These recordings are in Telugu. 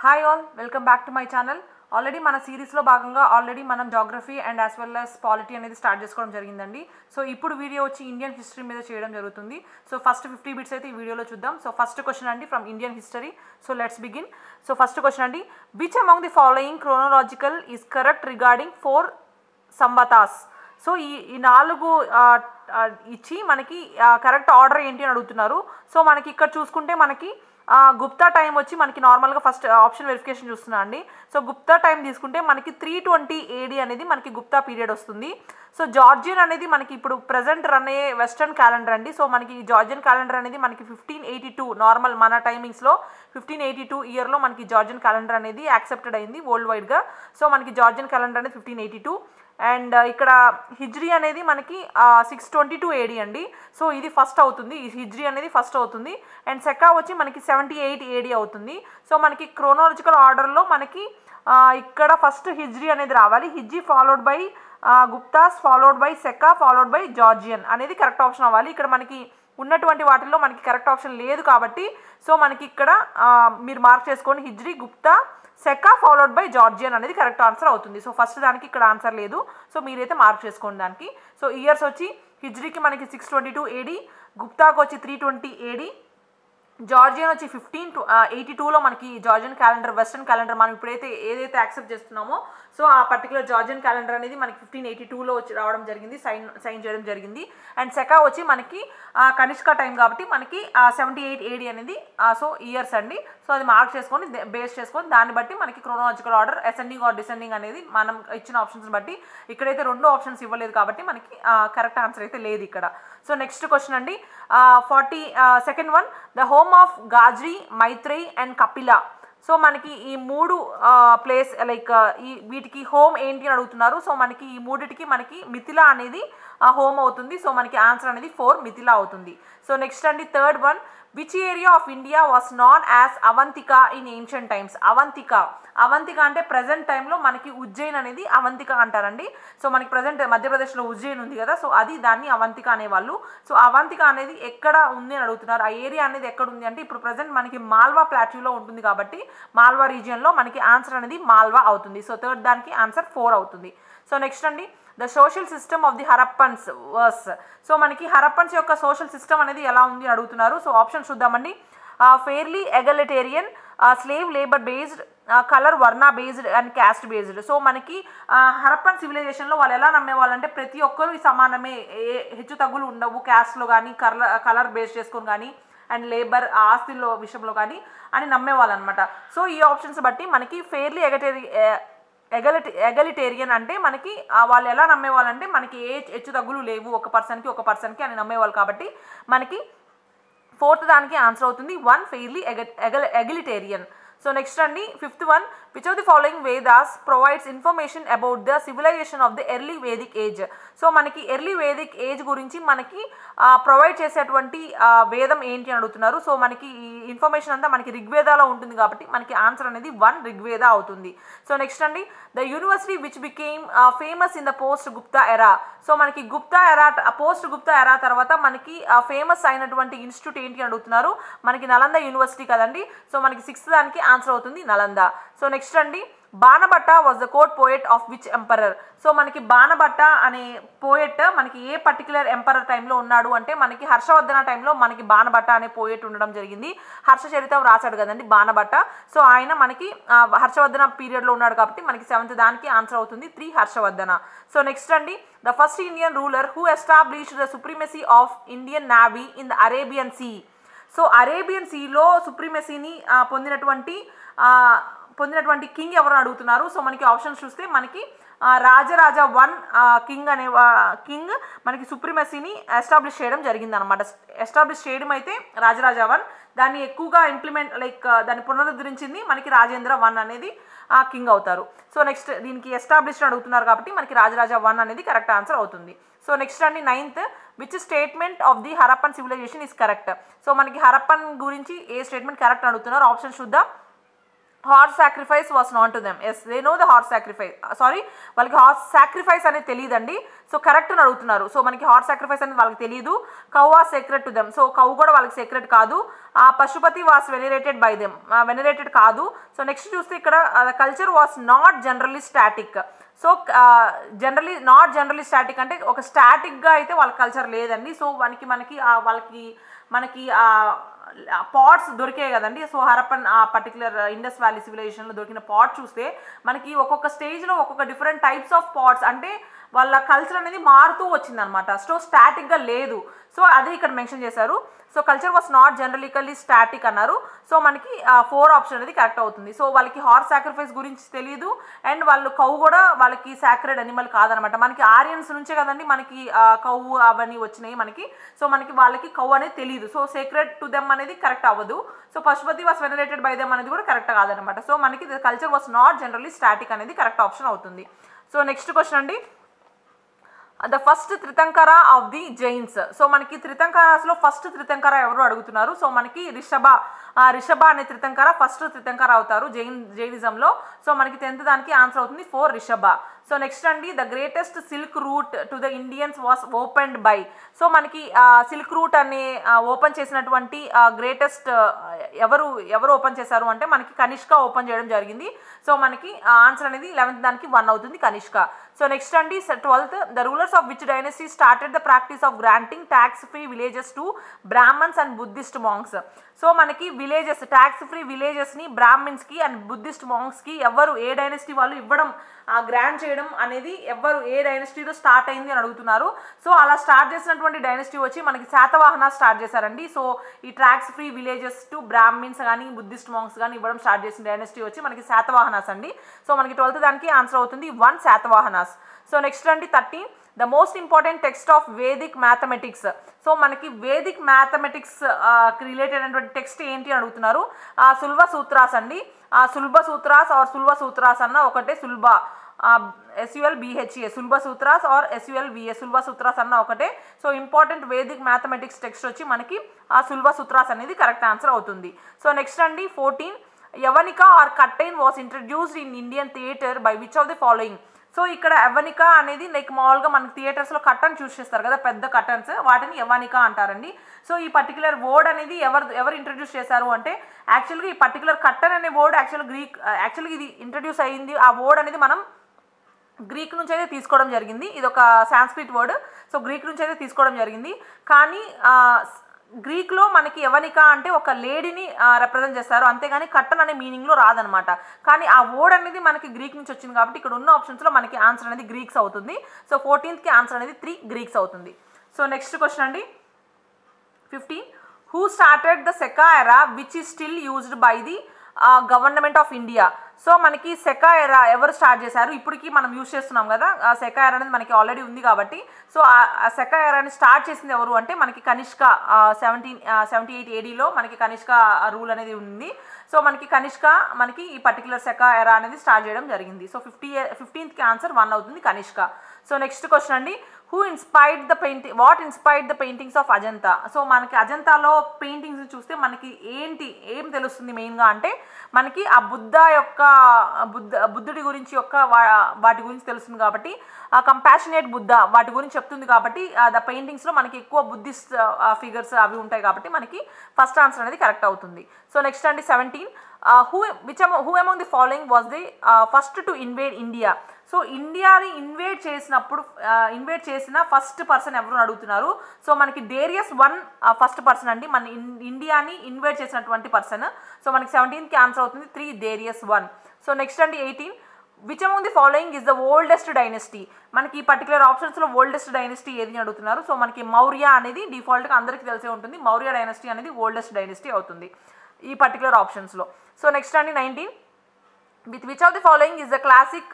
hi all welcome back to my channel already మన సిరీస్లో భాగంగా ఆల్రెడీ మనం geography and as well as polity అనేది స్టార్ట్ చేసుకోవడం జరిగిందండి సో ఇప్పుడు వీడియో వచ్చి ఇండియన్ హిస్టరీ మీద చేయడం జరుగుతుంది సో ఫస్ట్ ఫిఫ్టీ బిట్స్ అయితే ఈ వీడియోలో చూద్దాం సో ఫస్ట్ క్వశ్చన్ అండి from Indian history so let's begin so first question అండి which among the following chronological is correct regarding four సంవతాస్ సో ఈ ఈ నాలుగు ఆ, ఆ, ఇచ్చి మనకి కరెక్ట్ ఆర్డర్ ఏంటి అని అడుగుతున్నారు సో మనకి ఇక్కడ చూసుకుంటే మనకి ఆ, గుప్తా టైం వచ్చి మనకి నార్మల్గా ఫస్ట్ ఆప్షన్ వెరిఫికేషన్ చూస్తున్నా అండి సో గుప్తా టైం తీసుకుంటే మనకి త్రీ ట్వంటీ ఏడి అనేది మనకి గుప్తా పీరియడ్ వస్తుంది సో జార్జియన్ అనేది మనకి ఇప్పుడు ప్రజెంట్ రన్ అయ్యే వెస్టర్న్ క్యాలెండర్ అండి సో మనకి ఈ జార్జియన్ క్యాలెండర్ అనేది మనకి ఫిఫ్టీన్ ఎయిటీ టూ నార్మల్ మన టైమింగ్స్లో ఫిఫ్టీన్ ఎయిటీ టూ ఇయర్లో మనకి జార్జియన్ క్యాలెండర్ అనేది యాక్సెప్టెడ్ అయింది వరల్డ్ వైడ్గా సో మనకి జార్జియన్ క్యాలెండర్ అనేది ఫిఫ్టీన్ ఎయిటీ టూ అండ్ ఇక్కడ హిజ్రీ అనేది మనకి సిక్స్ ట్వంటీ టూ ఏడి అండి సో ఇది ఫస్ట్ అవుతుంది ఈ హిజ్రీ అనేది ఫస్ట్ అవుతుంది అండ్ సెకా వచ్చి మనకి సెవెంటీ ఎయిట్ ఏడి అవుతుంది సో మనకి క్రోనాలజికల్ ఆర్డర్లో మనకి ఆ, ఇక్కడ ఫస్ట్ హిజ్రీ అనేది రావాలి Hijri followed by Guptas followed by Saka followed by Georgian అనేది కరెక్ట్ ఆప్షన్ అవ్వాలి ఇక్కడ మనకి ఉన్నటువంటి వాటిల్లో మనకి కరెక్ట్ ఆప్షన్ లేదు కాబట్టి సో మనకి ఇక్కడ ఆ, మీరు మార్క్ చేసుకోండి Hijri Gupta Saka followed by Georgian అనేది కరెక్ట్ ఆన్సర్ అవుతుంది సో ఫస్ట్ దానికి ఇక్కడ ఆన్సర్ లేదు సో మీరైతే మార్క్ చేసుకోండి దానికి సో ఇయర్స్ వచ్చి హిజ్రీకి మనకి సిక్స్ ట్వంటీ టూ ఏడి గుప్తాకి వచ్చి త్రీ ట్వంటీ ఏడి జార్జియన్ వచ్చి ఫిఫ్టీన్ టు ఎయిటీ టూలో మనకి జార్జియన్ క్యాలెండర్ వెస్టర్న్ క్యాలెండర్ మనం ఇప్పుడైతే ఏదైతే యాక్సెప్ట్ చేస్తున్నామో సో ఆ పర్టికులర్ జార్జియన్ క్యాలెండర్ అనేది మనకి ఫిఫ్టీన్ ఎయిటీ టూలో వచ్చి రావడం జరిగింది సైన్ సైన్ చేయడం జరిగింది అండ్ సెకా వచ్చి మనకి ఆ, కనిష్క టైం కాబట్టి మనకి సెవెంటీ ఎయిట్ ఏడి అనేది సో ఇయర్స్ అండి సో అది మార్క్ చేసుకొని బేస్ చేసుకొని దాన్ని బట్టి మనకి chronological order ascending or descending అనేది మనం ఇచ్చిన ఆప్షన్స్ బట్టి ఇక్కడైతే రెండు ఆప్షన్స్ ఇవ్వలేదు కాబట్టి మనకి కరెక్ట్ ఆన్సర్ అయితే లేదు ఇక్కడ సో నెక్స్ట్ క్వశ్చన్ అండి forty second one the home of గాజ్రీ మైత్రి అండ్ కపిల సో మనకి ఈ మూడు ప్లేస్ లైక్ ఈ వీటికి హోమ్ ఏంటి అని అడుగుతున్నారు సో మనకి ఈ మూడిటికి మనకి మిథిలా అనేది హోమ్ అవుతుంది సో మనకి ఆన్సర్ అనేది ఫోర్ మిథిలా అవుతుంది సో నెక్స్ట్ అండి third one which area of India was known as Avantika in ancient times Avantika Avantika అంటే ప్రజెంట్ టైంలో మనకి ఉజ్జయిన్ అనేది అవంతిక అంటారండి సో మనకి ప్రజెంట్ మధ్యప్రదేశ్లో ఉజ్జయిన్ ఉంది కదా సో అది దాన్ని అవంతిక అనేవాళ్ళు సో అవంతిక అనేది ఎక్కడ ఉంది అని అడుగుతున్నారు ఆ ఏరియా అనేది ఎక్కడ ఉంది అంటే ఇప్పుడు ప్రజెంట్ మనకి మాల్వా ప్లాట్యూలో ఉంటుంది కాబట్టి మాల్వా రీజియన్లో మనకి ఆన్సర్ అనేది మాల్వా అవుతుంది సో థర్డ్ దానికి ఆన్సర్ ఫోర్ అవుతుంది సో నెక్స్ట్ అండి the social system of the Harappans were so మనకి హరప్పన్స్ యొక్క సోషల్ సిస్టమ్ అనేది ఎలా ఉంది అని అడుగుతున్నారు సో ఆప్షన్ చూద్దామండి fairly egalitarian slave labour based colour varna based and caste based so మనకి హరప్పన్ సివిలైజేషన్లో వాళ్ళు ఎలా నమ్మేవాళ్ళంటే ప్రతి ఒక్కరు సమానమే ఏ హెచ్చు తగ్గులు ఉండవు క్యాస్ట్లో కానీ కలర్ కలర్ బేస్ చేసుకొని కానీ అండ్ లేబర్ ఆస్తుల్లో విషయంలో కానీ అని నమ్మేవాళ్ళు అనమాట సో ఈ ఆప్షన్స్ బట్టి మనకి ఫెయిర్లీ ఎగటేరి ఎగలిటి ఎగలిటేరియన్ అంటే మనకి ఆ, వాళ్ళు ఎలా నమ్మేవాళ్ళంటే మనకి ఏ హెచ్చు తగ్గులు లేవు ఒక పర్సన్కి ఒక పర్సన్కి అని నమ్మేవాళ్ళు కాబట్టి మనకి ఫోర్త్ దానికి ఆన్సర్ అవుతుంది వన్ ఫెయిర్లీ ఎగ ఎగల్ ఎగిలిటేరియన్ సో నెక్స్ట్ అండి fifth one which of the following Vedas provides information about the civilization of the early Vedic age so మనకి ఎర్లీ వేదిక్ ఏజ్ గురించి మనకి ప్రొవైడ్ చేసేటువంటి ఆ, వేదం ఏంటి అని అడుగుతున్నారు సో మనకి ఈ ఇన్ఫర్మేషన్ అంతా మనకి ఋగ్వేదాలో ఉంటుంది కాబట్టి మనకి ఆన్సర్ అనేది వన్ ఋగ్వేద అవుతుంది సో నెక్స్ట్ అండి the university which became famous in the post Gupta era so మనకి గుప్తా ఎరా పోస్ట్ గుప్తా ఎరా తర్వాత మనకి ఫేమస్ అయినటువంటి ఇన్స్టిట్యూట్ ఏంటి అని అడుగుతున్నారు మనకి నలంద యూనివర్సిటీ కదండి సో మనకి సిక్స్త్ దానికి ఆన్సర్ అవుతుంది నలంద సో నెక్స్ట్ అండి Banabhatta was the court poet of which emperor so మనకి బాణభట్ట అనే పోయెట్ మనకి ఏ పర్టికులర్ ఎంపరర్ టైంలో ఉన్నాడు అంటే మనకి హర్షవర్ధన టైంలో మనకి బాణభట్ట అనే పోయెట్ ఉండడం జరిగింది హర్ష చరితం రాశాడు కదండి బాణభట్ట సో ఆయన మనకి ఆ, హర్షవర్ధన పీరియడ్లో ఉన్నాడు కాబట్టి మనకి సెవెంత్ దానికి ఆన్సర్ అవుతుంది త్రీ హర్షవర్ధన సో నెక్స్ట్ అండి the first Indian ruler who established the supremacy of Indian navy in the Arabian sea so Arabian సీలో సుప్రీమసీని ఆ, పొందినటువంటి ఆ, పొందినటువంటి కింగ్ ఎవరు అడుగుతున్నారు సో మనకి ఆప్షన్స్ చూస్తే మనకి ఆ, రాజరాజ వన్ కింగ్ అనే కింగ్ మనకి సుప్రీమసీని ఎస్టాబ్లిష్ చేయడం జరిగింది అనమాట ఎస్టాబ్లిష్ చేయడం అయితే రాజరాజ వన్ దాన్ని ఎక్కువగా ఇంప్లిమెంట్ లైక్ దాన్ని పునరుద్ధరించింది మనకి రాజేంద్ర వన్ అనేది ఆ కింగ్ అవుతారు సో నెక్స్ట్ దీనికి ఎస్టాబ్లిష్ అడుగుతున్నారు కాబట్టి మనకి రాజరాజ వన్ అనేది కరెక్ట్ ఆన్సర్ అవుతుంది సో నెక్స్ట్ అండి ninth which statement of the Harappan civilization is correct so మనకి హరప్పన్ గురించి ఏ స్టేట్మెంట్ కరెక్ట్ అడుగుతున్నారు ఆప్షన్ చూద్దాం horse sacrifice was not to them as they know the horse sacrifice sorry వాళ్ళకి హార్స్ సాక్రిఫైస్ అనేది తెలియదండి సో కరెక్ట్ అని అడుగుతున్నారు సో మనకి హార్స్ సాక్రిఫైస్ అనేది వాళ్ళకి తెలియదు cow was sacred to them so cow కూడా వాళ్ళకి సెక్రెట్ కాదు ఆ Pashupati was venerated by them venerated కాదు సో నెక్స్ట్ చూస్తే ఇక్కడ the culture was not generally static so generally not generally static అంటే ఒక స్టాటిక్గా అయితే వాళ్ళ కల్చర్ లేదండి సో మనకి మనకి ఆ వాళ్ళకి మనకి ఆ పాట్స్ దొరికాయి కదండి సో హరప్పన్ ఆ పర్టికులర్ ఇండస్ వ్యాలీ సివిలైజేషన్లో దొరికిన పాట్ చూస్తే మనకి ఒక్కొక్క స్టేజ్లో ఒక్కొక్క డిఫరెంట్ టైప్స్ ఆఫ్ పాట్స్ అంటే వాళ్ళ కల్చర్ అనేది మారుతూ వచ్చిందనమాట సో స్టాటిక్గా లేదు సో అదే ఇక్కడ మెన్షన్ చేశారు so culture was not generally static అన్నారు సో మనకి ఫోర్ ఆప్షన్ అనేది కరెక్ట్ అవుతుంది సో వాళ్ళకి హార్స్ సాక్రిఫైస్ గురించి తెలియదు అండ్ వాళ్ళు కౌ కూడా వాళ్ళకి సాక్రెడ్ అనిమల్ కాదనమాట మనకి ఆరియన్స్ నుంచే కదండి మనకి కౌ అవన్నీ వచ్చినాయి మనకి సో మనకి వాళ్ళకి కౌ అనేది తెలియదు సో సీక్రెట్ టు దెమ్ అనేది కరెక్ట్ అవ్వదు so Pashupati was venerated by them అనేది కూడా కరెక్ట్ కాదనమాట సో మనకి culture was not generally static అనేది కరెక్ట్ ఆప్షన్ అవుతుంది సో నెక్స్ట్ క్వశ్చన్ అండి the first Tirthankara of the Jains so మనకి త్రితంకరాస్లో ఫస్ట్ త్రితంకర ఎవరు అడుగుతున్నారు సో మనకి రిషభ ఆ రిషభ అనే త్రితంకర ఫస్ట్ త్రితంకర అవుతారు జైన్ జైనిజంలో సో మనకి టెన్త్ దానికి ఆన్సర్ అవుతుంది ఫోర్ రిషభ సో నెక్స్ట్ అండి the greatest silk route to the Indians was opened by so మనకి సిల్క్ రూట్ అనే ఓపెన్ చేసినటువంటి గ్రేటెస్ట్ ఎవరు ఎవరు ఓపెన్ చేశారు అంటే మనకి కనిష్క ఓపెన్ చేయడం జరిగింది సో మనకి ఆన్సర్ అనేది లెవెన్త్ దానికి వన్ అవుతుంది కనిష్క సో నెక్స్ట్ అండి twelfth the rulers of which dynasty started the practice of granting tax free villages to Brahmins and Buddhist monks so మనకి విలేజెస్ ట్యాక్స్ ఫ్రీ విలేజెస్ని బ్రాహ్మిన్స్కి అండ్ బుద్ధిస్ట్ మాంగ్స్కి ఎవరు ఏ డైనస్టీ వాళ్ళు ఇవ్వడం గ్రాంట్ చేయడం అనేది ఎవరు ఏ డైనస్టీలో స్టార్ట్ అయింది అని అడుగుతున్నారు సో అలా స్టార్ట్ చేసినటువంటి డైనస్టీ వచ్చి మనకి శాతవాహన స్టార్ట్ చేశారండి సో ఈ tax free villages to Brahmins కానీ బుద్ధిస్ట్ మాంగ్స్ కానీ ఇవ్వడం స్టార్ట్ చేసిన డైనస్టీ వచ్చి మనకి శాతవాహనాస్ అండి సో మనకి ట్వెల్త్ దానికి ఆన్సర్ అవుతుంది వన్ శాతవాహనాస్ సో నెక్స్ట్ అండి thirteen the most important text of Vedic mathematics so మనకి వేదిక్ మ్యాథమెటిక్స్ రిలేటెడ్ అయినటువంటి టెక్స్ట్ ఏంటి అని అడుగుతున్నారు ఆ సుల్భ సూత్రాస్ అండి ఆ సుల్భ సూత్రాస్ ఆర్ సుల్భ సూత్రాస్ అన్న ఒకటే Sulba S U L B H A Sulba Sutras or S U L V A Sulba Sutras అన్న ఒకటే so important Vedic mathematics text వచ్చి మనకి ఆ సుల్భ సూత్రాస్ అనేది కరెక్ట్ ఆన్సర్ అవుతుంది సో నెక్స్ట్ అండి fourteen యవనిక are curtain was introduced in Indian theatre by which of the following so ఇక్కడ యవనిక అనేది లైక్ మామూలుగా మనకి థియేటర్స్లో కట్టన్ చూస్ చేస్తారు కదా పెద్ద కటన్స్ వాటిని యవనిక అంటారండి సో ఈ పర్టికులర్ వర్డ్ అనేది ఎవరు ఎవరు ఇంట్రడ్యూస్ చేశారు అంటే యాక్చువల్గా ఈ పర్టికులర్ కట్టన్ అనే వర్డ్ యాక్చువల్ గ్రీక్ యాక్చువల్గా ఇది ఇంట్రడ్యూస్ అయ్యింది ఆ వర్డ్ అనేది మనం గ్రీక్ నుంచి అయితే తీసుకోవడం జరిగింది ఇది ఒక సాంస్క్రిట్ వర్డ్ సో గ్రీక్ నుంచి అయితే తీసుకోవడం జరిగింది కానీ గ్రీక్లో మనకి యవనిక అంటే ఒక లేడీని రిప్రజెంట్ చేస్తారు అంతేగాని కట్టన్ అనే మీనింగ్లో రాదనమాట కానీ ఆ వర్డ్ అనేది మనకి గ్రీక్ నుంచి వచ్చింది కాబట్టి ఇక్కడ ఉన్న ఆప్షన్స్లో మనకి ఆన్సర్ అనేది గ్రీక్స్ అవుతుంది సో ఫోర్టీన్త్కి ఆన్సర్ అనేది త్రీ గ్రీక్స్ అవుతుంది సో నెక్స్ట్ క్వశ్చన్ అండి fifteen who started the Saka era which is still used by the government of India so మనకి సెకా ఎరా ఎవరు స్టార్ట్ చేశారు ఇప్పటికి మనం యూజ్ చేస్తున్నాం కదా ఆ సెకా ఎరా అనేది మనకి ఆల్రెడీ ఉంది కాబట్టి సో ఆ సెకా ఎరాని స్టార్ట్ చేసింది ఎవరు అంటే మనకి కనిష్క సెవెంటీన్ సెవెంటీ ఎయిట్ ఏడీలో మనకి కనిష్క రూల్ అనేది ఉంది సో మనకి కనిష్క మనకి ఈ పర్టికులర్ సెకా ఎరా అనేది స్టార్ట్ చేయడం జరిగింది సో ఫిఫ్టీ ఫిఫ్టీన్త్కి ఆన్సర్ వన్ అవుతుంది కనిష్క సో నెక్స్ట్ క్వశ్చన్ అండి who inspired the painting what inspired the paintings of Ajanta so మనకి అజంతాలో పెయింటింగ్స్ చూస్తే మనకి ఏంటి ఏం తెలుస్తుంది మెయిన్గా అంటే మనకి ఆ బుద్ధ యొక్క బుద్ధ బుద్ధుడి గురించి యొక్క వాటి గురించి తెలుస్తుంది కాబట్టి ఆ కంపాషనేట్ బుద్ధ వాటి గురించి చెప్తుంది కాబట్టి ద పెయింటింగ్స్లో మనకి ఎక్కువ బుద్ధిస్ట్ ఫిగర్స్ అవి ఉంటాయి కాబట్టి మనకి ఫస్ట్ ఆన్సర్ అనేది కరెక్ట్ అవుతుంది సో నెక్స్ట్ అండి seventeen who which who among the following was the first to invade India so ఇండియాని ఇన్వేట్ చేసినప్పుడు ఇన్వేట్ చేసిన ఫస్ట్ పర్సన్ ఎవరు అడుగుతున్నారు సో మనకి డేరియస్ వన్ ఫస్ట్ పర్సన్ అండి మన ఇండియాని ఇన్వేట్ చేసినటువంటి పర్సన్ సో మనకి సెవెంటీన్కి ఆన్సర్ అవుతుంది three Darius one so next అండి eighteen which among the following is the oldest dynasty మనకి ఈ పర్టికులర్ ఆప్షన్స్లో ఓల్డెస్ట్ డైనస్టీ ఏది అడుగుతున్నారు సో మనకి మౌర్య అనేది డిఫాల్ట్గా అందరికీ తెలిసే ఉంటుంది మౌర్య డైనస్టీ అనేది ఓల్డెస్ట్ డైనస్టీ అవుతుంది ఈ పర్టికులర్ ఆప్షన్స్లో సో నెక్స్ట్ అండి nineteen with which of the following is the classic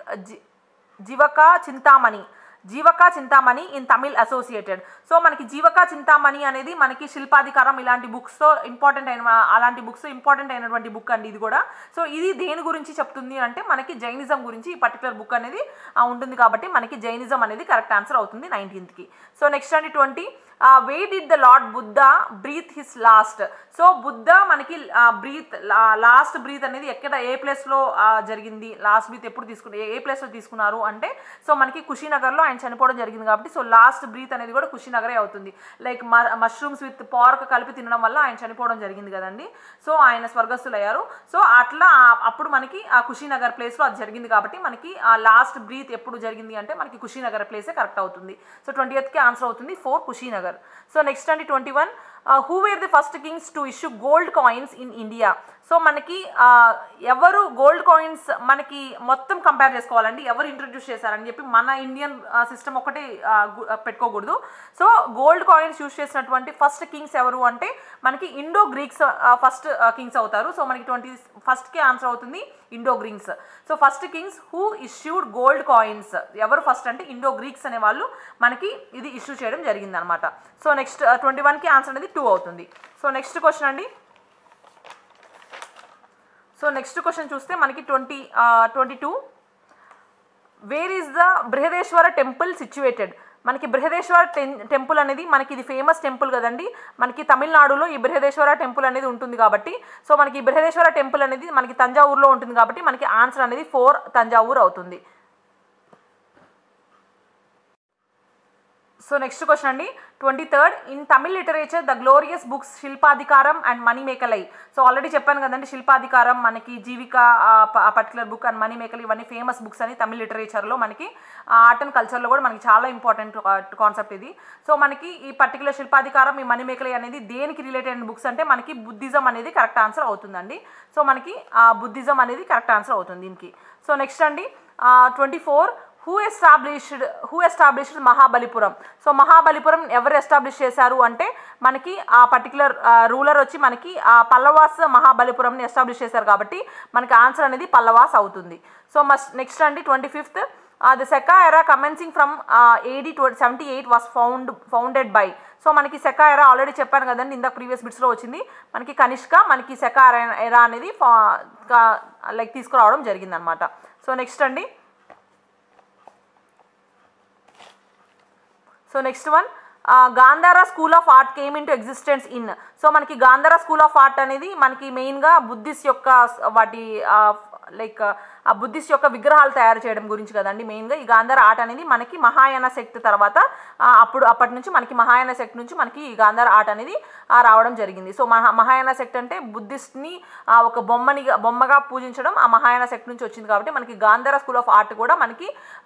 Jivaka Chintamani Jivaka Chintamani in Tamil associated so మనకి జీవక చింతామణి అనేది మనకి శిల్పాధికారం ఇలాంటి బుక్స్తో ఇంపార్టెంట్ అయిన అలాంటి బుక్స్ ఇంపార్టెంట్ అయినటువంటి బుక్ అండి ఇది కూడా సో ఇది దేని గురించి చెప్తుంది అంటే మనకి జైనిజం గురించి ఈ పర్టికులర్ బుక్ అనేది ఉంటుంది కాబట్టి మనకి జైనిజం అనేది కరెక్ట్ ఆన్సర్ అవుతుంది నైన్టీన్త్కి సో నెక్స్ట్ అండి twenty where did the lord Buddha breathe his last so Buddha మనకి బ్రీత్ లాస్ట్ బ్రీత్ అనేది ఎక్కడ ఏ ప్లేస్లో జరిగింది లాస్ట్ బ్రీత్ ఎప్పుడు తీసుకున్నారు ఏ ప్లేస్లో తీసుకున్నారు అంటే సో మనకి కుషీనగర్లో ఆయన చనిపోవడం జరిగింది కాబట్టి సో లాస్ట్ బ్రీత్ అనేది కూడా కుషీనగరే అవుతుంది లైక్ మష్రూమ్స్ విత్ పార్క్ కలిపి తినడం వల్ల ఆయన చనిపోవడం జరిగింది కదండి సో ఆయన స్వర్గస్థులు అయ్యారు సో అట్లా ఆ- అప్పుడు మనకి ఆ కుషీనగర్ ప్లేస్లో అది జరిగింది కాబట్టి మనకి ఆ లాస్ట్ బ్రీత్ ఎప్పుడు జరిగింది అంటే మనకి కుషీనగర్ ప్లేసే కరెక్ట్ అవుతుంది సో ట్వంటీ ఎయిత్కి ఆన్సర్ అవుతుంది ఫోర్ కుషీనగర్ సో నెక్స్ట్ అండి twenty one who were the first kings to issue gold coins in India so మనకి ఆ, ఎవరు గోల్డ్ కాయిన్స్ మనకి మొత్తం కంపేర్ చేసుకోవాలండి ఎవరు ఇంట్రడ్యూస్ చేశారని చెప్పి మన ఇండియన్ సిస్టమ్ ఒకటే ఆ, గు- ఆ, పెట్టుకోకూడదు సో గోల్డ్ కాయిన్స్ యూస్ చేసినటువంటి ఫస్ట్ కింగ్స్ ఎవరు అంటే మనకి ఇండో గ్రీక్స్ ఫస్ట్ కింగ్స్ అవుతారు సో మనకి ట్వంటీ ఫస్ట్కి ఆన్సర్ అవుతుంది Indo Greeks so first kings who issued gold coins ఎవరు ఫస్ట్ అంటే ఇండో గ్రీక్స్ అనే వాళ్ళు మనకి ఇది ఇష్యూ చేయడం జరిగింది అనమాట సో నెక్స్ట్ ట్వంటీ వన్కి ఆన్సర్ అనేది టూ అవుతుంది సో నెక్స్ట్ క్వశ్చన్ అండి సో నెక్స్ట్ క్వశ్చన్ చూస్తే మనకి twenty twenty two where is the Brihadeeswara temple situated మనకి బృహదేశ్వర టెం టెంపుల్ అనేది మనకి ఇది ఫేమస్ టెంపుల్ కదండి మనకి తమిళనాడులో ఈ బృహదేశ్వర టెంపుల్ అనేది ఉంటుంది కాబట్టి సో మనకి ఈ బృహదేశ్వర టెంపుల్ అనేది మనకి తంజావూరులో ఉంటుంది కాబట్టి మనకి ఆన్సర్ అనేది ఫోర్ తంజావూరు అవుతుంది సో నెక్స్ట్ క్వశ్చన్ అండి twenty third in Tamil literature the glorious books Silappadikaram and Manimekalai so already చెప్పాను కదండి శిల్పాధికారం మనకి జీవిక ఆ particular book and Manimekalai ఇవన్నీ ఫేమస్ బుక్స్ అని తమిళ్ లిటరేచర్లో మనకి ఆర్ట్ అండ్ కల్చర్లో కూడా మనకి చాలా ఇంపార్టెంట్ కాన్సెప్ట్ ఇది సో మనకి ఈ పర్టికులర్ శిల్పాధికారం ఈ మనీ మేకలై అనేది దేనికి రిలేటెడ్ బుక్స్ అంటే మనకి బుద్ధిజం అనేది కరెక్ట్ ఆన్సర్ అవుతుందండి సో మనకి బుద్ధిజం అనేది కరెక్ట్ ఆన్సర్ అవుతుంది దీనికి సో నెక్స్ట్ అండి twenty four who established who established Mahabalipuram so Mahabalipuram ఎవరు ఎస్టాబ్లిష్ చేశారు అంటే మనకి ఆ పర్టికులర్ రూలర్ వచ్చి మనకి ఆ పల్లవాస్ మహాబలిపురంని ఎస్టాబ్లిష్ చేశారు కాబట్టి మనకి ఆన్సర్ అనేది పల్లవాస్ అవుతుంది సో మస్ట్ నెక్స్ట్ అండి twenty fifth the Saka era commencing from AD twenty seventy eight was found founded by so మనకి సెకా ఎరా ఆల్రెడీ చెప్పాను కదండి ఇందాక ప్రీవియస్ బిట్స్లో వచ్చింది మనకి కనిష్క మనకి సెకా ఎరా అనేది లైక్ తీసుకురావడం జరిగిందనమాట సో నెక్స్ట్ అండి so next one Gandhara school of art came into existence in so మనకి గాంధారా స్కూల్ ఆఫ్ ఆర్ట్ అనేది మనకి మెయిన్గా బుద్ధిస్ట్ యొక్క స- వాటి లైక్ ఆ బుద్ధిస్ట్ యొక్క విగ్రహాలు తయారు చేయడం గురించి కదండి మెయిన్గా ఈ గాంధార ఆర్ట్ అనేది మనకి మహాయాన శక్తి తర్వాత ఆ, అప్పుడు అప్పటి నుంచి మనకి మహాయాన శక్తి నుంచి మనకి ఈ గాంధార ఆర్ట్ అనేది ఆ, రావడం జరిగింది సో మహా మహాయాన శక్తి అంటే బుద్ధిస్ట్ని ఆ, ఒక బొమ్మని బొమ్మగా పూజించడం ఆ మహాయాన శక్తి నుంచి వచ్చింది కాబట్టి మనకి గాంధార స్కూల్ ఆఫ్ ఆర్ట్ కూడా మనకి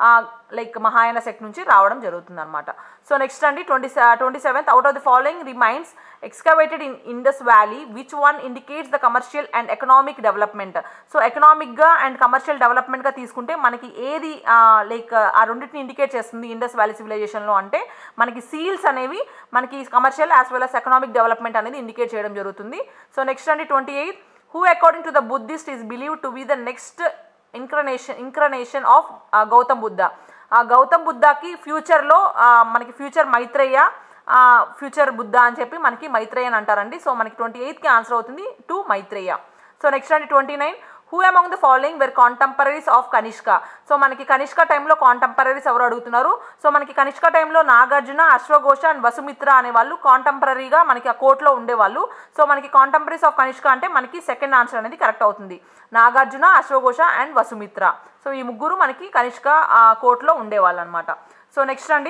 లైక్ మహాయాన శక్తి నుంచి రావడం జరుగుతుంది అనమాట సో నెక్స్ట్ అండి twenty twenty seventh out of the following remains excavated in Indus valley which one indicates the commercial and economic development so ఎకనామిక్గా అండ్ కమర్షియల్ డెవలప్మెంట్గా తీసుకుంటే మనకి ఏది లైక్ ఆ రెండింటిని ఇండికేట్ చేస్తుంది ఇండస్ వ్యాలీ సివిలైజేషన్లో అంటే మనకి సీల్స్ అనేవి మనకి commercial as well as economic development అనేది ఇండికేట్ చేయడం జరుగుతుంది సో నెక్స్ట్ అండి twenty eighth who according to the Buddhist is believe to be the next incarnation incarnation of Gautam Buddha ఆ గౌతమ్ బుద్ధకి ఫ్యూచర్లో మనకి ఫ్యూచర్ మైత్రేయ ఫ్యూచర్ బుద్ధ అని చెప్పి మనకి మైత్రేయ అని అంటారండి సో మనకి ట్వంటీ ఎయిత్కి ఆన్సర్ అవుతుంది టు మైత్రేయ సో నెక్స్ట్ అండి twenty nine who among the following were contemporaries of Kanishka so మనకి కనిష్క టైంలో కాంటెంపరీస్ ఎవరు అడుగుతున్నారు సో మనకి కనిష్క టైంలో నాగార్జున అశ్వఘోష అండ్ వసుమిత్ర అనే వాళ్ళు కాంటెంపరీగా మనకి ఆ కోర్టులో ఉండేవాళ్ళు సో మనకి కాంటెంపరీస్ ఆఫ్ కనిష్క అంటే మనకి సెకండ్ ఆన్సర్ అనేది కరెక్ట్ అవుతుంది నాగార్జున అశ్వఘోష అండ్ వసుమిత్ర సో ఈ ముగ్గురు మనకి కనిష్క కోర్టులో ఉండేవాళ్ళు అనమాట సో నెక్స్ట్ అండి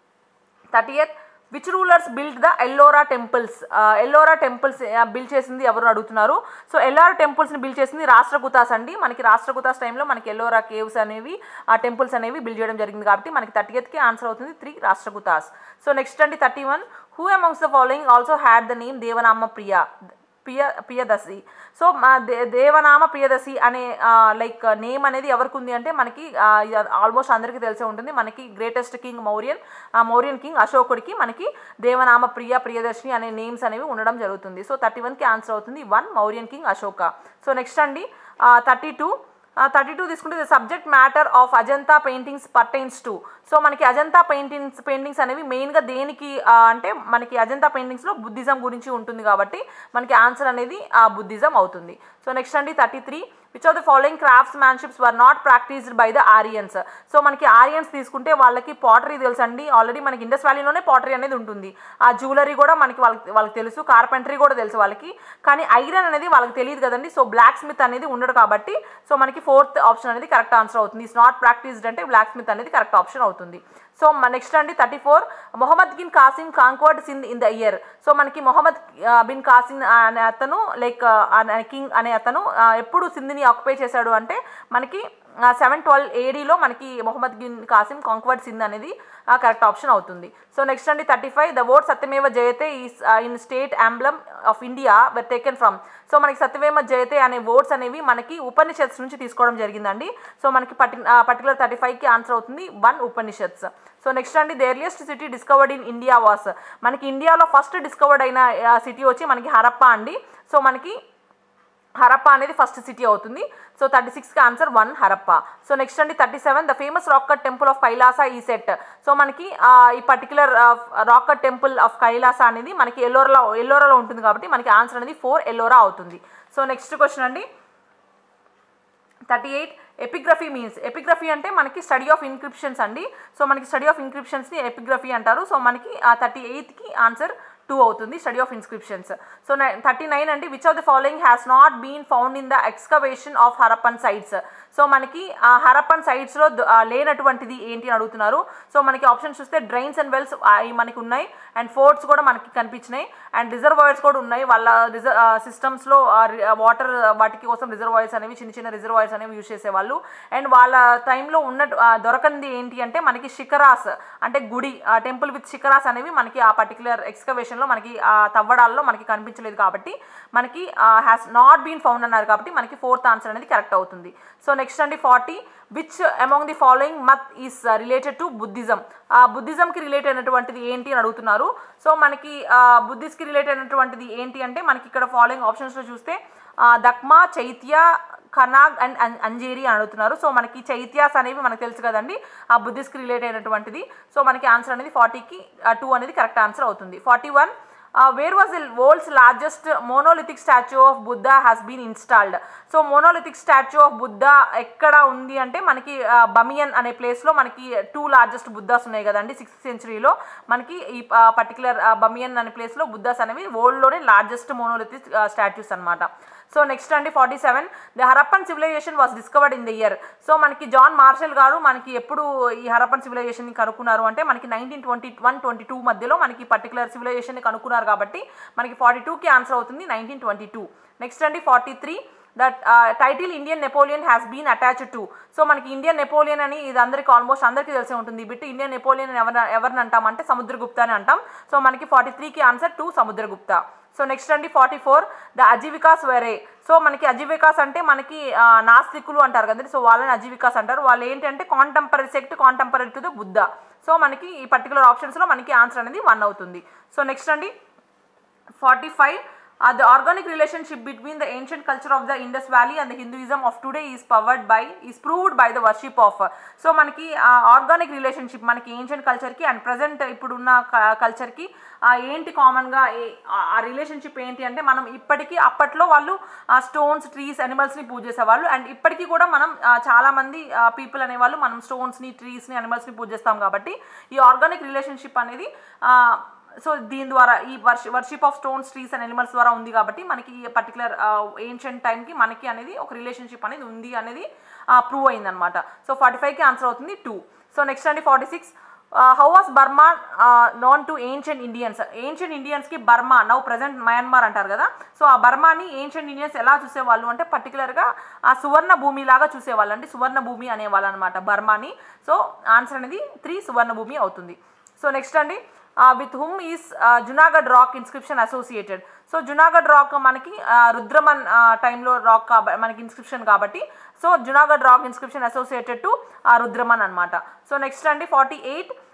thirtieth which rulers build the Ellora temples Ellora temples build చేసింది ఎవరు అడుగుతున్నారు సో ఎల్లోరా టెంపుల్స్ని బిల్డ్ చేసింది రాష్ట్రకూతాస్ అండి మనకి రాష్ట్రకూతాస్ టైంలో మనకి ఎల్లోరా కేవ్స్ అనేవి ఆ టెంపుల్స్ అనేవి బిల్డ్ చేయడం జరిగింది కాబట్టి మనకి థర్టీయత్కి ఆన్సర్ అవుతుంది త్రీ రాష్ట్రకూతాస్ సో నెక్స్ట్ అండి thirty one who amongst the following also had the name Devanama Priya Priya Priyadasi so మా దే దేవనామ ప్రియదసి అనే లైక్ నేమ్ అనేది ఎవరికి ఉంది అంటే మనకి ఆల్మోస్ట్ అందరికీ తెలిసే ఉంటుంది మనకి greatest king Mauryan Mauryan king అశోకుడికి మనకి దేవనామ ప్రియ ప్రియదర్శిని అనే నేమ్స్ అనేవి ఉండడం జరుగుతుంది సో థర్టీ వన్కి ఆన్సర్ అవుతుంది one Mauryan king Ashoka so next అండి థర్టీ టూ థర్టీ టూ తీసుకుంటే the subject matter of Ajanta paintings pertains to so మనకి అజంతా పెయింటింగ్స్ పెయింటింగ్స్ అనేవి మెయిన్గా దేనికి ఆ, అంటే మనకి అజంతా పెయింటింగ్స్లో బుద్ధిజం గురించి ఉంటుంది కాబట్టి మనకి ఆన్సర్ అనేది ఆ బుద్ధిజం అవుతుంది సో నెక్స్ట్ అండి thirty three which of the following craftsmanships were not practised by the Aryans so మనకి ఆరియన్స్ తీసుకుంటే వాళ్ళకి పాటరీ తెలుసు అండి ఆల్రెడీ మనకి ఇండస్ వ్యాలీలోనే పాటరీ అనేది ఉంటుంది ఆ జ్యువెలరీ కూడా మనకి వాళ్ళకి వాళ్ళకి తెలుసు కార్పెంటరీ కూడా తెలుసు వాళ్ళకి కానీ ఐరన్ అనేది వాళ్ళకి తెలియదు కదండి సో బ్లాక్ స్మిత్ అనేది ఉండడు కాబట్టి సో మనకి ఫోర్త్ ఆప్షన్ అనేది కరెక్ట్ ఆన్సర్ అవుతుంది ఇస్ నాట్ ప్రాక్టీస్డ్ అంటే బ్లాక్ స్మిత్ అనేది కరెక్ట్ ఆప్షన్ అవుతుంది సో నెక్స్ట్ అండి thirty four Muhammad bin Qasim conquered Sindh in the year so మనకి మొహమ్మద్ బిన్ కాసిం అనే అతను లైక్ కింగ్ అనే అతను ఆ, ఎప్పుడు సింధిని ఆక్యుపై చేశాడు అంటే మనకి సెవెన్ ట్వెల్వ్ ఏడీలో మనకి Muhammad bin Qasim conquered Sindh అనేది కరెక్ట్ ఆప్షన్ అవుతుంది సో నెక్స్ట్ అండి thirty five the word Satyameva Jayate is in state emblem of India were taken from so మనకి సత్యమేవ జయతే అనే వర్డ్స్ అనేవి మనకి ఉపనిషత్స్ నుంచి తీసుకోవడం జరిగిందండి సో మనకి పర్టి పర్టికులర్ థర్టీ ఫైవ్కి ఆన్సర్ అవుతుంది వన్ ఉపనిషత్స్ సో నెక్స్ట్ అండి the earliest city discovered in India was మనకి ఇండియాలో ఫస్ట్ డిస్కవర్డ్ అయిన సిటీ వచ్చి మనకి హరప్ప అండి సో మనకి హరప్ప అనేది ఫస్ట్ సిటీ అవుతుంది సో థర్టీ సిక్స్కి answer one Harappa so next అండి thirty seven the famous rock cut temple of Kailasa is at so మనకి ఆ, ఈ particular rock cut temple of Kailasa అనేది మనకి ఎల్లోరాలో ఎల్లోరాలో ఉంటుంది కాబట్టి మనకి ఆన్సర్ అనేది ఫోర్ ఎల్లోరా అవుతుంది సో నెక్స్ట్ క్వశ్చన్ అండి thirty eight epigraphy means epigraphy అంటే మనకి స్టడీ ఆఫ్ ఇన్క్రిప్షన్స్ అండి సో మనకి స్టడీ ఆఫ్ ఇన్క్రిప్షన్స్ని ఎపిగ్రఫీ అంటారు సో మనకి ఆ థర్టీ ఎయిత్కి ఆన్సర్ టూ అవుతుంది study of inscriptions so thirty nine అండి which of the following has not been found in the excavation of Harappan sites so మనకి ఆ హరప్పన్ సైట్స్లో లేనటువంటిది ఏంటి అని అడుగుతున్నారు సో మనకి ఆప్షన్ చూస్తే డ్రైన్స్ అండ్ వెల్స్ మనకి ఉన్నాయి అండ్ ఫోర్ట్స్ కూడా మనకి కనిపించినాయి అండ్ రిజర్వాయర్స్ కూడా ఉన్నాయి వాళ్ళ రిజర్ సిస్టమ్స్లో వాటర్ వాటికి కోసం రిజర్వాయర్స్ అనేవి చిన్న చిన్న రిజర్వాయర్స్ అనేవి యూజ్ చేసేవాళ్ళు అండ్ వాళ్ళ టైంలో ఉన్న దొరకంది ఏంటి అంటే మనకి శిఖరాస్ అంటే గుడి టెంపుల్ విత్ శిఖరాస్ అనేవి మనకి ఆ పర్టికులర్ ఎక్స్కవేషన్లో మనకి ఆ తవ్వడాల్లో మనకి కనిపించలేదు కాబట్టి మనకి హ్యాస్ నాట్ బీన్ ఫౌండ్ అన్నారు కాబట్టి మనకి ఫోర్త్ ఆన్సర్ అనేది కరెక్ట్ అవుతుంది సో నెక్స్ట్ అండి forty which among the following math is related to Buddhism ఆ బుద్ధిజంకి రిలేట్ అయినటువంటిది ఏంటి అని అడుగుతున్నారు సో మనకి బుద్ధిస్ట్కి రిలేట్ అయినటువంటిది ఏంటి అంటే మనకి ఇక్కడ ఫాలోయింగ్ ఆప్షన్స్లో చూస్తే ఆ, దక్మా చైత్య కనాగ్ అండ్ అం- అంజేరి అని అడుగుతున్నారు సో మనకి చైత్యాస్ అనేవి మనకు తెలుసు కదండి ఆ బుద్ధిస్ట్కి రిలేట్ అయినటువంటిది సో మనకి ఆన్సర్ అనేది ఫార్టీకి టూ అనేది కరెక్ట్ ఆన్సర్ అవుతుంది forty one where was the world's largest monolithic statue of Buddha has been installed so monolithic statue of Buddha ఎక్కడ ఉంది అంటే మనకి ఆ, బమియన్ అనే ప్లేస్లో మనకి టూ లార్జెస్ట్ బుద్ధాస్ ఉన్నాయి కదండి సిక్స్త్ సెంచురీలో మనకి ఈ పర్టికులర్ బమియన్ అనే ప్లేస్లో బుద్ధాస్ అనేవి వరల్డ్లోనే లార్జెస్ట్ మోనోలిథిక్ స్టాచ్యూస్ అన్నమాట సో నెక్స్ట్ అండి forty seven the Harappan civilisation was discovered in the year so మనకి జాన్ మార్షల్ గారు మనకి ఎప్పుడు ఈ హరప్పన్ సివిలైజేషన్ని కనుక్కున్నారు అంటే మనకి nineteen twenty one twenty two మధ్యలో మనకి పర్టికులర్ సివిలైజేషన్ని కనుక్కున్నారు కాబట్టి మనకి ఫార్టీ టూకి ఆన్సర్ అవుతుంది నైన్టీన్ ట్వంటీ టూ నెక్స్ట్ అండి forty three that title Indian Napoleon has been attached to so మనకి ఇండియన్ నెపోలియన్ అని ఇది అందరికీ ఆల్మోస్ట్ అందరికీ తెలిసే ఉంటుంది బిట్ ఇండియన్ నెపోలియన్ అని ఎవరు ఎవరిని అంటామంటే సముద్రగుప్త అని అంటాం సో మనకి ఫార్టీ త్రీకి answer to Samudragupta so next అండి forty four the Ajivikas were so మనకి అజీవికాస్ అంటే మనకి ఆ, నాస్తికులు అంటారు కదండి సో వాళ్ళని అజీవికాస్ అంటారు వాళ్ళు ఏంటంటే contemporary sect contemporary to the Buddha so మనకి ఈ పర్టికులర్ ఆప్షన్స్లో మనకి ఆన్సర్ అనేది వన్ అవుతుంది సో నెక్స్ట్ అండి forty five the organic relationship between the ancient culture of the Indus valley and the Hinduism of today is powered by is proved by the worship of so మనకి ఆర్గానిక్ రిలేషన్షిప్ మనకి ఏన్షియంట్ కల్చర్కి అండ్ ప్రజెంట్ ఇప్పుడున్న కల్చర్కి ఏంటి కామన్గా ఆ రిలేషన్షిప్ ఏంటి అంటే మనం ఇప్పటికీ అప్పట్లో వాళ్ళు స్టోన్స్ ట్రీస్ అనిమల్స్ని పూజ చేసేవాళ్ళు అండ్ ఇప్పటికీ కూడా మనం ఆ, చాలా మంది పీపుల్ అనేవాళ్ళు మనం స్టోన్స్ని ట్రీస్ని అనిమల్స్ని పూజ చేస్తాం కాబట్టి ఈ ఆర్గానిక్ రిలేషన్షిప్ అనేది ఆ, సో దీని ద్వారా ఈ వర్ష worship of stones trees and animals ద్వారా ఉంది కాబట్టి మనకి ఈ పర్టికులర్ ఏన్షియంట్ టైంకి మనకి అనేది ఒక రిలేషన్షిప్ అనేది ఉంది అనేది ప్రూవ్ అయిందనమాట సో ఫార్టీ ఫైవ్కి ఆన్సర్ అవుతుంది టూ సో నెక్స్ట్ అండి forty six how was Burma known to ancient Indians ancient ఇండియన్స్కి బర్మా నౌ ప్రజెంట్ మయన్మార్ అంటారు కదా సో ఆ బర్మాని ఏన్షియంట్ ఇండియన్స్ ఎలా చూసేవాళ్ళు అంటే పర్టికులర్గా ఆ సువర్ణ భూమి లాగా చూసేవాళ్ళు అంటే సువర్ణ భూమి అనేవాళ్ళు అనమాట బర్మాని సో ఆన్సర్ అనేది త్రీ సువర్ణ భూమి అవుతుంది సో నెక్స్ట్ అండి with whom is Junagadh rock inscription associated so Junagadh rock మనకి uh, రుద్రమన్ టైంలో రాక్ కాబ మనకి ఇన్స్క్రిప్షన్ కాబట్టి so Junagadh rock inscription associated to Rudraman అనమాట సో నెక్స్ట్ అండి forty eight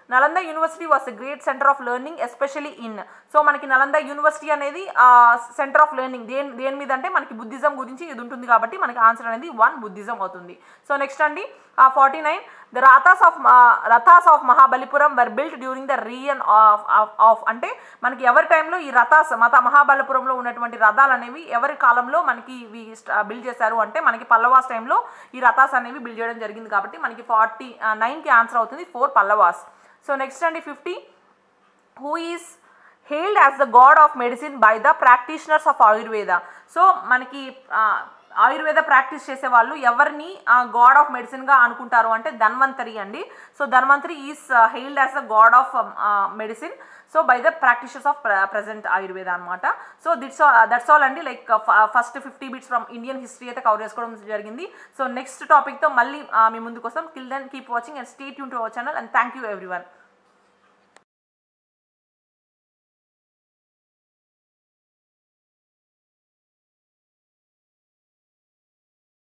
Nalanda university was a great centre of learning especially in so మనకి నలంద యూనివర్సిటీ అనేది సెంటర్ ఆఫ్ లెర్నింగ్ దేని దేని మీద అంటే మనకి బుద్ధిజం గురించి ఇది ఉంటుంది కాబట్టి మనకి ఆన్సర్ అనేది వన్ బుద్ధిజం అవుతుంది సో నెక్స్ట్ అండి forty nine the rathas of rathas of Mahabalipuram were built during the reign of of అంటే మనకి ఎవరి టైంలో ఈ రథాస్ మత మహాబలిపురంలో ఉన్నటువంటి రథాలు అనేవి ఎవరి కాలంలో మనకి ఇవి బిల్డ్ చేశారు అంటే మనకి పల్లవాస్ టైంలో ఈ రథాస్ అనేవి బిల్డ్ చేయడం జరిగింది కాబట్టి మనకి ఫార్టీ నైన్కి ఆన్సర్ అవుతుంది ఫోర్ పల్లవాస్ సో నెక్స్ట్ అండి fifty who is hailed as the god of medicine by the practitioners of Ayurveda so మనకి ఆ, ఆయుర్వేద ప్రాక్టీస్ చేసే వాళ్ళు ఎవరిని గాడ్ ఆఫ్ మెడిసిన్గా అనుకుంటారు అంటే ధన్వంతరి అండి so Dhanvantari is hailed as the god of medicine so by the practitioners of present Ayurveda అనమాట సో దిట్స్ దట్స్ ఆల్ అండి like first fifty bits from Indian history అయితే కవర్ చేసుకోవడం జరిగింది సో నెక్స్ట్ టాపిక్తో మళ్ళీ ఆ, మీ ముందుకు వస్తాం till then keep watching and stay tune to our channel and thank you every